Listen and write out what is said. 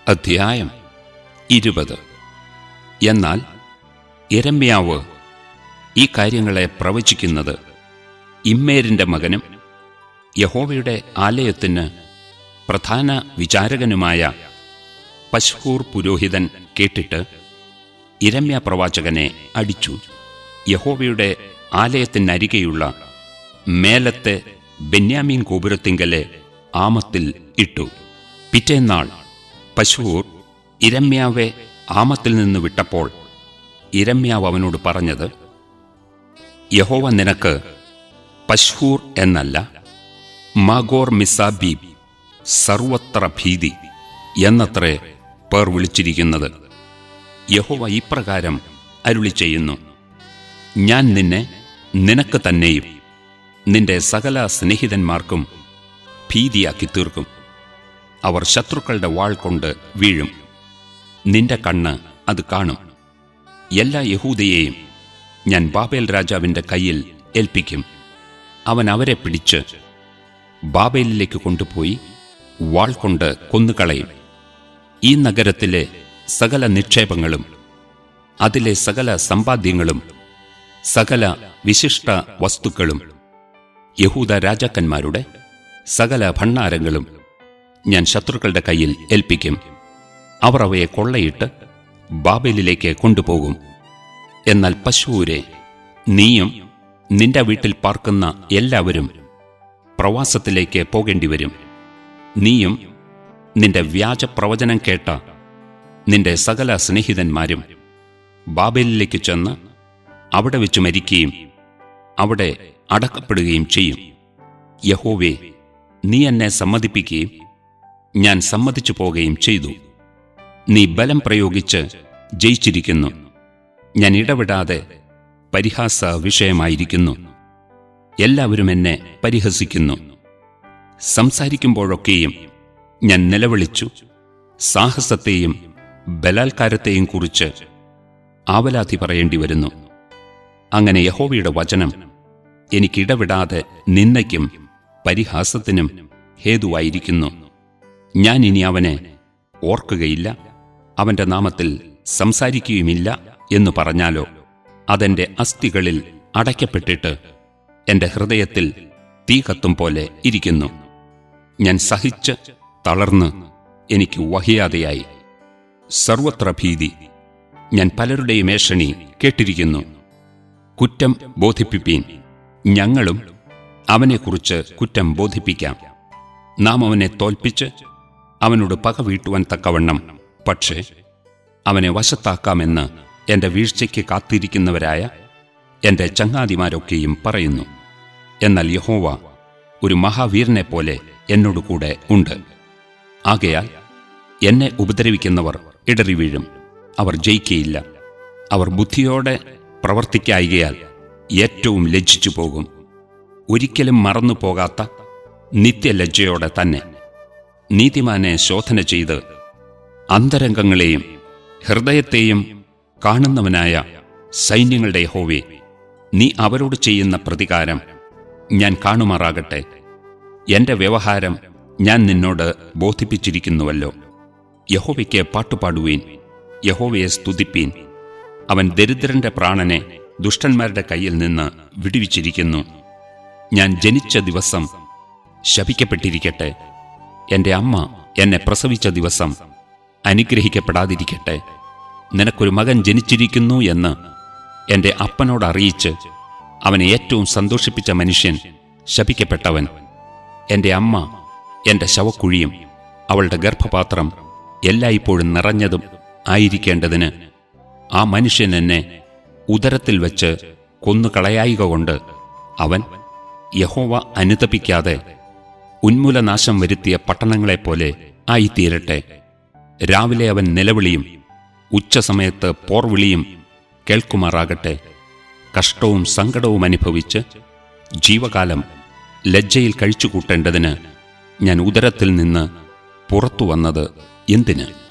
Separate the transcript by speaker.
Speaker 1: അധ്യായം ഇരുപത് എന്നാൽ ഇരമ്യാവ് ഈ കാര്യങ്ങളെ പ്രവചിക്കുന്നത് ഇമ്മേരിന്റെ മകനും യഹോവയുടെ ആലയത്തിന് പ്രധാന വിചാരകനുമായ പശ്ഹൂർ പുരോഹിതൻ കേട്ടിട്ട് ഇരമ്യ പ്രവാചകനെ അടിച്ചു യഹോവയുടെ ആലയത്തിനരികെയുള്ള മേലത്തെ ബെന്യാമീൻ ഗോപുരത്തിങ്കലെ ആമത്തിൽ ഇട്ടു പിറ്റേന്നാൾ പശൂർ ഇരമ്യാവെ ആമത്തിൽ നിന്ന് വിട്ടപ്പോൾ ഇരമ്യാവ് അവനോട് പറഞ്ഞത് യഹോവ നിനക്ക് പശൂർ എന്നല്ല മാഗോർ മിസാബീബ് സർവത്ര ഭീതി എന്നത്രേ പേർ വിളിച്ചിരിക്കുന്നത് യഹോവ ഇപ്രകാരം അരുളി ചെയ്യുന്നു ഞാൻ നിന്നെ നിനക്ക് തന്നെയും നിന്റെ സകല സ്നേഹിതന്മാർക്കും ഭീതിയാക്കി തീർക്കും അവർ ശത്രുക്കളുടെ വാൾ കൊണ്ട് വീഴും നിന്റെ കണ്ണ് അത് കാണും എല്ലാ യഹൂദയെയും ഞാൻ ബാബേൽ രാജാവിന്റെ കയ്യിൽ ഏൽപ്പിക്കും അവൻ അവരെ പിടിച്ച് ബാബേലിലേക്ക് കൊണ്ടുപോയി വാൾ കൊണ്ട് കൊന്നുകളയും ഈ നഗരത്തിലെ സകല നിക്ഷേപങ്ങളും അതിലെ സകല സമ്പാദ്യങ്ങളും സകല വിശിഷ്ട വസ്തുക്കളും യഹൂദ രാജാക്കന്മാരുടെ സകല ഭണ്ണാരങ്ങളും ഞാൻ ശത്രുക്കളുടെ കയ്യിൽ ഏൽപ്പിക്കും അവർ അവയെ കൊള്ളയിട്ട് ബാബേലിലേക്ക് കൊണ്ടുപോകും എന്നാൽ പശുവൂരെ നീയും നിന്റെ വീട്ടിൽ പാർക്കുന്ന എല്ലാവരും പ്രവാസത്തിലേക്ക് പോകേണ്ടി വരും നീയും നിന്റെ വ്യാജ പ്രവചനം കേട്ട നിന്റെ സകല സ്നേഹിതന്മാരും ബാബേലിലേക്ക് ചെന്ന് അവിടെ വെച്ച് മരിക്കുകയും അവിടെ അടക്കപ്പെടുകയും ചെയ്യും യഹോവേ നീ എന്നെ സമ്മതിപ്പിക്കുകയും ഞാൻ സമ്മതിച്ചു പോകുകയും ചെയ്തു നീ ബലം പ്രയോഗിച്ച് ജയിച്ചിരിക്കുന്നു ഞാൻ ഇടപെടാതെ പരിഹാസ വിഷയമായിരിക്കുന്നു എല്ലാവരും എന്നെ പരിഹസിക്കുന്നു സംസാരിക്കുമ്പോഴൊക്കെയും ഞാൻ നിലവിളിച്ചു സാഹസത്തെയും ബലാത്കാരത്തെയും കുറിച്ച് ആവലാതി പറയേണ്ടി വരുന്നു അങ്ങനെ യഹോവയുടെ വചനം എനിക്കിടവിടാതെ നിന്നയ്ക്കും പരിഹാസത്തിനും ഹേതുവായിരിക്കുന്നു ഞാൻ ഇനി അവനെ ഓർക്കുകയില്ല അവന്റെ നാമത്തിൽ സംസാരിക്കുകയുമില്ല എന്ന് പറഞ്ഞാലോ അതെന്റെ അസ്ഥികളിൽ അടയ്ക്കപ്പെട്ടിട്ട് എന്റെ ഹൃദയത്തിൽ തീ കത്തും പോലെ ഇരിക്കുന്നു ഞാൻ സഹിച്ച് തളർന്ന് എനിക്ക് വഹിയാതെയായി സർവത്ര ഭീതി ഞാൻ പലരുടെയും ഏഷണി കേട്ടിരിക്കുന്നു കുറ്റം ബോധിപ്പിപ്പീൻ ഞങ്ങളും അവനെക്കുറിച്ച് കുറ്റം ബോധിപ്പിക്കാം നാം അവനെ തോൽപ്പിച്ച് അവനോട് പക വീട്ടുവാൻ തക്കവണ്ണം പക്ഷേ അവനെ വശത്താക്കാമെന്ന് എന്റെ വീഴ്ചയ്ക്ക് കാത്തിരിക്കുന്നവരായ എന്റെ ചങ്ങാതിമാരൊക്കെയും പറയുന്നു എന്നാൽ യഹോവ ഒരു മഹാവീരനെ പോലെ എന്നോട് കൂടെ ഉണ്ട് ആകയാൽ എന്നെ ഉപദ്രവിക്കുന്നവർ ഇടറി വീഴും അവർ ജയിക്കയില്ല അവർ ബുദ്ധിയോടെ പ്രവർത്തിക്കായികയാൽ ഏറ്റവും ലജ്ജിച്ചു പോകും ഒരിക്കലും മറന്നു പോകാത്ത നിത്യലജ്ജയോടെ തന്നെ നീതിമാനെ ശോധന ചെയ്ത് അന്തരംഗങ്ങളെയും ഹൃദയത്തെയും കാണുന്നവനായ സൈന്യങ്ങളുടെ യഹോവേ നീ അവരോട് ചെയ്യുന്ന പ്രതികാരം ഞാൻ കാണുമാറാകട്ടെ എന്റെ വ്യവഹാരം ഞാൻ നിന്നോട് ബോധിപ്പിച്ചിരിക്കുന്നുവല്ലോ യഹോവയ്ക്ക് പാട്ടുപാടുവീൻ യഹോവയെ സ്തുതിപ്പീൻ അവൻ ദരിദ്രന്റെ പ്രാണനെ ദുഷ്ടന്മാരുടെ കയ്യിൽ നിന്ന് വിടുവിച്ചിരിക്കുന്നു ഞാൻ ജനിച്ച ദിവസം ശപിക്കപ്പെട്ടിരിക്കട്ടെ എന്റെ അമ്മ എന്നെ പ്രസവിച്ച ദിവസം അനുഗ്രഹിക്കപ്പെടാതിരിക്കട്ടെ നിനക്കൊരു മകൻ ജനിച്ചിരിക്കുന്നു എന്ന് എന്റെ അപ്പനോട് അറിയിച്ച് അവനെ ഏറ്റവും സന്തോഷിപ്പിച്ച മനുഷ്യൻ ശപിക്കപ്പെട്ടവൻ എന്റെ അമ്മ എന്റെ ശവക്കുഴിയും അവളുടെ ഗർഭപാത്രം എല്ലായ്പ്പോഴും നിറഞ്ഞതും ആയിരിക്കേണ്ടതിന് ആ മനുഷ്യൻ എന്നെ ഉദരത്തിൽ വെച്ച് കൊന്നുകളയായിക കൊണ്ട് അവൻ യഹോവ അനുതപിക്കാതെ ഉന്മൂലനാശം വരുത്തിയ പട്ടണങ്ങളെപ്പോലെ ആയിത്തീരട്ടെ രാവിലെ അവൻ നിലവിളിയും ഉച്ചസമയത്ത് പോർവിളിയും കേൾക്കുമാറാകട്ടെ കഷ്ടവും സങ്കടവും അനുഭവിച്ച് ജീവകാലം ലജ്ജയിൽ കഴിച്ചുകൂട്ടേണ്ടതിന് ഞാൻ ഉദരത്തിൽ നിന്ന് പുറത്തു വന്നത് എന്തിന്